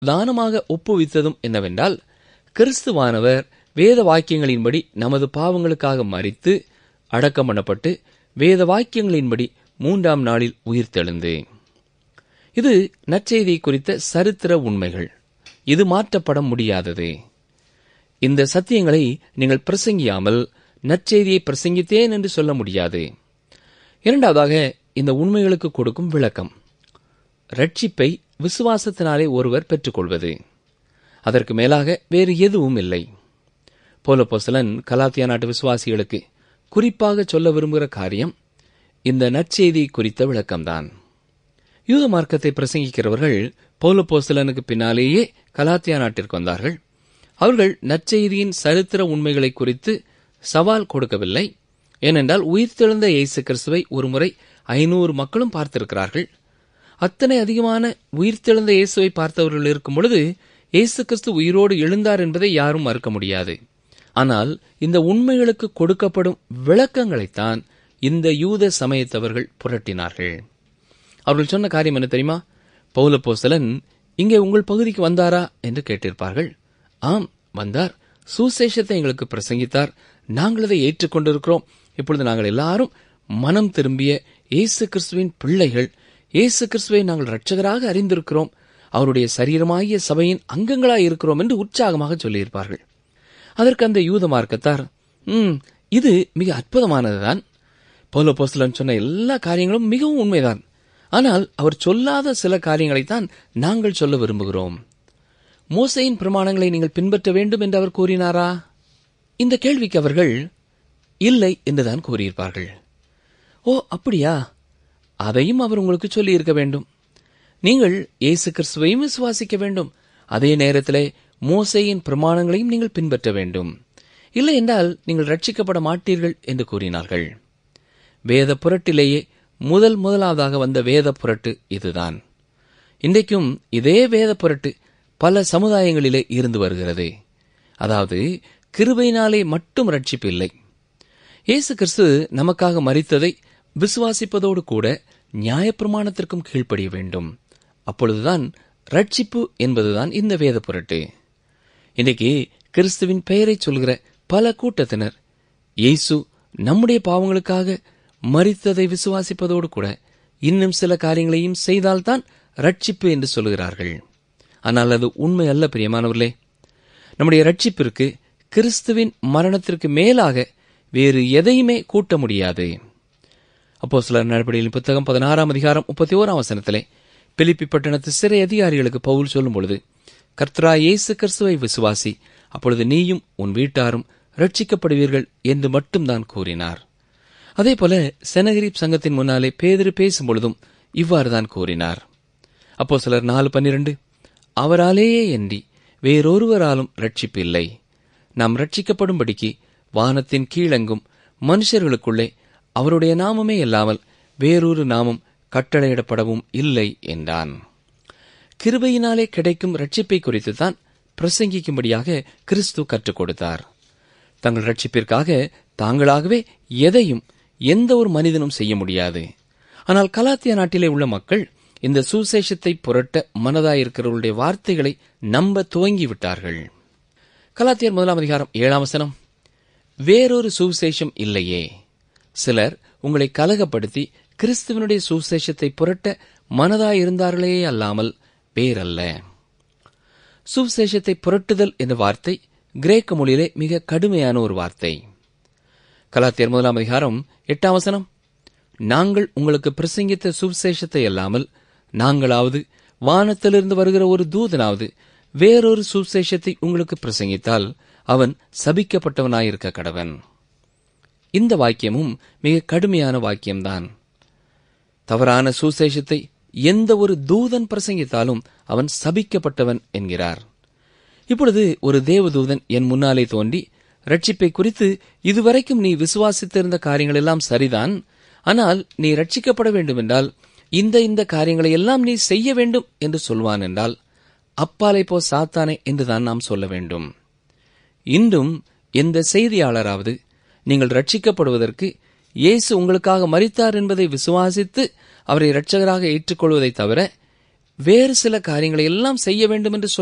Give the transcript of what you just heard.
தானமாக ஒப்புவித்ததும் என்னவென்றால் கிறிஸ்துவானவர் வேத வாக்கியங்களின்படி நமது பாவங்களுக்காக மறித்து அடக்கம் பண்ணப்பட்டு வேத வாக்கியங்களின்படி மூன்றாம் நாளில் உயிர்த்தெழுந்து இது நற்செய்தி குறித்த சரித்திர உண்மைகள் இது மாற்றப்பட முடியாதது இந்த சத்தியங்களை நீங்கள் பிரசங்கியாமல் நற்செய்தியை பிரசங்கித்தேன் என்று சொல்ல முடியாது இரண்டாவதாக இந்த உண்மைகளுக்கு கொடுக்கும் விளக்கம் ரட்சிப்பை விசுவாசத்தினாலே ஒருவர் பெற்றுக்கொள்வது அதற்கு மேலாக வேறு எதுவும் இல்லை போலப்போசலன் கலாத்தியா நாட்டு விசுவாசிகளுக்கு குறிப்பாக சொல்ல விரும்புகிற காரியம் இந்த நற்செய்தி குறித்த விளக்கம்தான் யூத மார்க்கத்தை பிரசங்கிக்கிறவர்கள் பௌலப்போஸ்தலனுக்கு பின்னாலேயே கலாத்தியா நாட்டிற்கு வந்தார்கள் அவர்கள் நற்செய்தியின் சரித்திர உண்மைகளை குறித்து சவால் கொடுக்கவில்லை ஏனென்றால் உயிர்த்தெழுந்த இயேசு கிறிஸ்துவை ஒருமுறை ஐநூறு மக்களும் பார்த்திருக்கிறார்கள் அத்தனை அதிகமான உயிர்த்தெழுந்த இயேசுவை பார்த்தவர்கள் இருக்கும் பொழுது இயேசு கிறிஸ்து உயிரோடு எழுந்தார் என்பதை யாரும் மறுக்க முடியாது ஆனால் இந்த உண்மைகளுக்கு கொடுக்கப்படும் விளக்கங்களைத்தான் இந்த யூத சமயத்தவர்கள் புரட்டினார்கள் அவர்கள் சொன்ன காரியம் என்ன தெரியுமா பௌலப்போஸ்தலன் இங்கே உங்கள் பகுதிக்கு வந்தாரா என்று கேட்டிருப்பார்கள் ஆம் வந்தார் சுசேஷத்தை எங்களுக்கு பிரசங்கித்தார் நாங்கள் அதை ஏற்றுக்கொண்டிருக்கிறோம் இப்பொழுது நாங்கள் எல்லாரும் மனம் திரும்பிய இயேசு கிறிஸ்துவின் பிள்ளைகள் இயேசு கிறிஸ்துவை நாங்கள் இரட்சகராக அறிந்திருக்கிறோம் அவருடைய சரீரமாகிய சபையின் அங்கங்களாய் இருக்கிறோம் என்று உற்சாகமாக சொல்லியிருப்பார்கள் அதற்கு அந்த யூத மார்க்கத்தார் ம் இது மிக அற்புதமானதுதான் பௌல போஸ்தலன் சொன்ன எல்லா காரியங்களும் மிகவும் உண்மைதான் ஆனால் அவர் சொல்லாத சில காரியங்களைத்தான் நாங்கள் சொல்ல விரும்புகிறோம் மோசையின் பிரமாணங்களை நீங்கள் பின்பற்ற வேண்டும் என்று அவர் கூறினாரா இந்த கேள்விக்கு அவர்கள் இல்லை என்றுதான் கூறியிருப்பார்கள் ஓ அப்படியா அதையும் அவர் உங்களுக்கு சொல்லி இருக்க வேண்டும் நீங்கள் இயேசு கிறிஸ்துவையும் விசுவாசிக்க வேண்டும் அதே நேரத்திலே மோசையின் பிரமாணங்களையும் நீங்கள் பின்பற்ற வேண்டும் இல்லை என்றால் நீங்கள் ரட்சிக்கப்பட மாட்டீர்கள் என்று கூறினார்கள் வேத புரட்டிலேயே முதல் முதலாவதாக வந்த வேத புரட்டு இதுதான் இன்றைக்கும் இதே வேத புரட்டு பல சமுதாயங்களிலே இருந்து வருகிறது அதாவது கிருபையினாலே மட்டும் ரட்சிப்பு இல்லை இயேசு கிறிஸ்து நமக்காக மறித்ததை விசுவாசிப்பதோடு கூட நியாயப்பிரமாணத்திற்கும் கீழ்ப்படிய வேண்டும் அப்பொழுதுதான் ரட்சிப்பு என்பதுதான் இந்த வேத புரட்டு இன்றைக்கு கிறிஸ்துவின் பெயரை சொல்கிற பல கூட்டத்தினர் இயேசு நம்முடைய பாவங்களுக்காக மறித்ததை விசுவாசிப்பதோடு கூட இன்னும் சில காரியங்களையும் செய்தால்தான் ரட்சிப்பு என்று சொல்கிறார்கள் ஆனால் அது உண்மை அல்ல பிரியமானவர்களே நம்முடைய ரட்சிப்பிற்கு கிறிஸ்துவின் மரணத்திற்கு மேலாக வேறு எதையுமே கூட்ட முடியாது அப்போ சிலர் நடவடிக்கையின் புத்தகம் பதினாறாம் அதிகாரம் முப்பத்தி ஓராம் வசனத்திலே பிலிப்பி பட்டணத்து சிறை அதிகாரிகளுக்கு பவுல் சொல்லும் பொழுது கர்த்தரா இயேசு கிறிஸ்துவை விசுவாசி அப்பொழுது நீயும் உன் வீட்டாரும் ரட்சிக்கப்படுவீர்கள் என்று மட்டும்தான் கூறினார் அதே போல செனகிரிப் சங்கத்தின் முன்னாலே பேதிரு பேசும் பொழுதும் இவ்வாறுதான் கூறினார் அப்போ சிலர் நாலு பன்னிரண்டு அவராலேயே என்றி வேறொருவராலும் ரட்சிப்பு இல்லை நாம் ரட்சிக்கப்படும்படிக்கு வானத்தின் கீழெங்கும் மனுஷர்களுக்குள்ளே அவருடைய நாமமே இல்லாமல் வேறொரு நாமம் கட்டளையிடப்படவும் இல்லை என்றான் கிருபையினாலே கிடைக்கும் ரட்சிப்பை குறித்துத்தான் பிரசங்கிக்கும்படியாக கிறிஸ்து கற்றுக் கொடுத்தார் தங்கள் ரட்சிப்பிற்காக தாங்களாகவே எதையும் எந்த ஒரு மனிதனும் செய்ய முடியாது ஆனால் கலாத்திய நாட்டிலே உள்ள மக்கள் இந்த சுசேஷத்தை புரட்ட மனதாயிருக்கிறவர்களுடைய வார்த்தைகளை நம்ப துவங்கிவிட்டார்கள் கலாத்தியர் முதலாம் அதிகாரம் ஏழாம் வசனம் வேறொரு சுவிசேஷம் இல்லையே சிலர் உங்களை கலகப்படுத்தி கிறிஸ்துவனுடைய சுவிசேஷத்தை புரட்ட மனதாயிருந்தார்களே அல்லாமல் வேறல்ல சுவிசேஷத்தை புரட்டுதல் என்ற வார்த்தை கிரேக்க மொழியிலே மிக கடுமையான ஒரு வார்த்தை கலாத்தியர் முதலாம் அதிகாரம் எட்டாம் வசனம் நாங்கள் உங்களுக்கு பிரசங்கித்த சுவிசேஷத்தை அல்லாமல் நாங்களாவது வானத்திலிருந்து வருகிற ஒரு தூதனாவது வேறொரு சுவிசேஷத்தை உங்களுக்கு பிரசங்கித்தால் அவன் சபிக்கப்பட்டவனாயிருக்க கடவன் இந்த வாக்கியமும் மிக கடுமையான வாக்கியம்தான் தவறான சுசேஷத்தை எந்த ஒரு தூதன் பிரசங்கித்தாலும் அவன் சபிக்கப்பட்டவன் என்கிறார் இப்பொழுது ஒரு தேவதூதன் என் முன்னாலே தோன்றி ரட்சிப்பை குறித்து இதுவரைக்கும் நீ விசுவாசித்திருந்த காரியங்கள் எல்லாம் சரிதான் ஆனால் நீ ரட்சிக்கப்பட வேண்டுமென்றால் இந்த இந்த காரியங்களை எல்லாம் நீ செய்ய வேண்டும் என்று சொல்வான் என்றால் அப்பாலை போ சாத்தானே என்றுதான் நாம் சொல்ல வேண்டும் இன்றும் எந்த செய்தியாளராவது நீங்கள் ரட்சிக்கப்படுவதற்கு இயேசு உங்களுக்காக மரித்தார் என்பதை விசுவாசித்து அவரை இரட்சகராக ஏற்றுக்கொள்வதை தவிர வேறு சில காரியங்களை எல்லாம் செய்ய வேண்டும் என்று